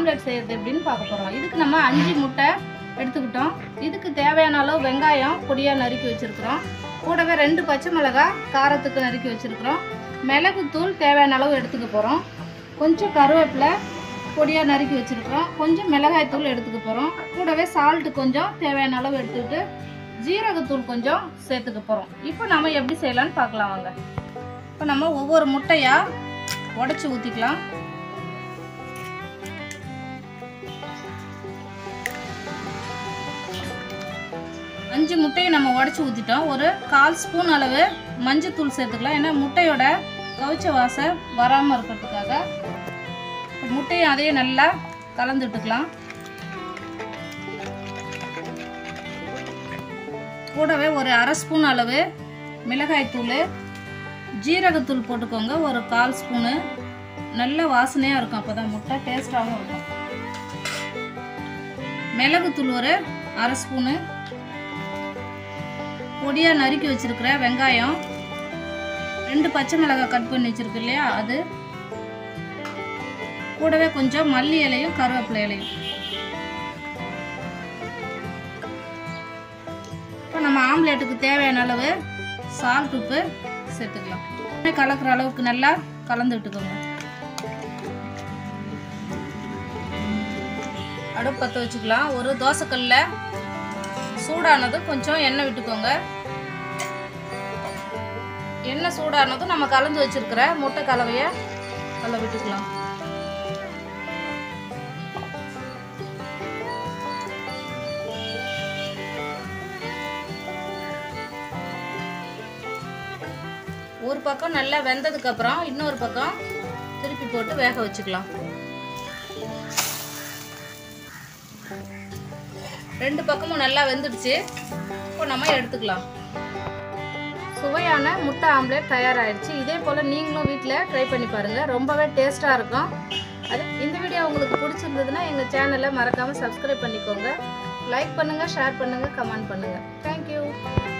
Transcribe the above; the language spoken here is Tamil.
ஆம்லெட் செய்கிறது எப்படின்னு பார்க்க போகிறோம் இதுக்கு நம்ம அஞ்சு முட்டை எடுத்துக்கிட்டோம் இதுக்கு தேவையான அளவு வெங்காயம் பொடியாக நறுக்கி வச்சுருக்குறோம் கூடவே ரெண்டு பச்சை மிளகாய் காரத்துக்கு நறுக்கி வச்சுருக்குறோம் மிளகுத்தூள் தேவையான அளவு எடுத்துக்க போகிறோம் கொஞ்சம் கருவேப்பிலை பொடியாக நறுக்கி வச்சுருக்குறோம் கொஞ்சம் மிளகாய் தூள் எடுத்துக்க போகிறோம் கூடவே சால்ட்டு கொஞ்சம் தேவையான அளவு எடுத்துக்கிட்டு ஜீரகத்தூள் கொஞ்சம் சேர்த்துக்க போகிறோம் இப்போ நம்ம எப்படி செய்யலாம்னு பார்க்கலாம் வாங்க இப்போ நம்ம ஒவ்வொரு முட்டையாக உடச்சி ஊற்றிக்கலாம் அஞ்சு முட்டையை நம்ம உடச்சி ஊற்றிட்டோம் ஒரு கால் ஸ்பூன் அளவு மஞ்சத்தூள் சேர்த்துக்கலாம் ஏன்னா முட்டையோட கவுச்ச வாசம் வராமல் இருக்கிறதுக்காக முட்டையை அதையே நல்லா கலந்து விட்டுக்கலாம் கூடவே ஒரு அரை ஸ்பூன் அளவு மிளகாய்த்தூள் ஜீரகத்தூள் போட்டுக்கோங்க ஒரு கால் ஸ்பூனு நல்ல வாசனையாக இருக்கும் அப்போ தான் முட்டை டேஸ்ட்டாகவும் இருக்கும் மிளகுத்தூள் ஒரு அரை ஸ்பூனு பொடியாக நறுக்கி வச்சுருக்கிற வெங்காயம் ரெண்டு பச்சை மிளகாய் கட் பண்ணி வச்சுருக்கு இல்லையா அது கூடவே கொஞ்சம் மல்லி இலையும் கருவேப்பிலை இலையும் இப்போ நம்ம ஆம்லேட்டுக்கு தேவையான அளவு சால்ட் உப்பு சேர்த்துக்கலாம் கலக்கிற அளவுக்கு நல்லா கலந்து விட்டுக்கோங்க அடுப்பு பற்ற வச்சுக்கலாம் ஒரு தோசைக்கல்ல சூடானதும் கொஞ்சம் எண்ணெய் விட்டுக்கோங்க எண்ணெய் சூடானதும் நம்ம கலந்து வச்சிருக்கிற முட்டை கலவையை அதில் விட்டுக்கலாம் ஒரு பக்கம் நல்லா வெந்ததுக்கு அப்புறம் இன்னொரு பக்கம் திருப்பி போட்டு வேக வச்சுக்கலாம் ரெண்டு பக்கமும் நல்லா வெந்துடுச்சு இப்போ நம்ம எடுத்துக்கலாம் சுவையான முட்டை ஆம்லேட் தயாராகிடுச்சு இதே போல் நீங்களும் வீட்டில் ட்ரை பண்ணி பாருங்கள் ரொம்பவே டேஸ்ட்டாக இருக்கும் அது இந்த வீடியோ உங்களுக்கு பிடிச்சிருந்ததுன்னா எங்கள் சேனலை மறக்காமல் சப்ஸ்கிரைப் பண்ணிக்கோங்க லைக் பண்ணுங்கள் ஷேர் பண்ணுங்கள் கமெண்ட் பண்ணுங்கள் தேங்க்யூ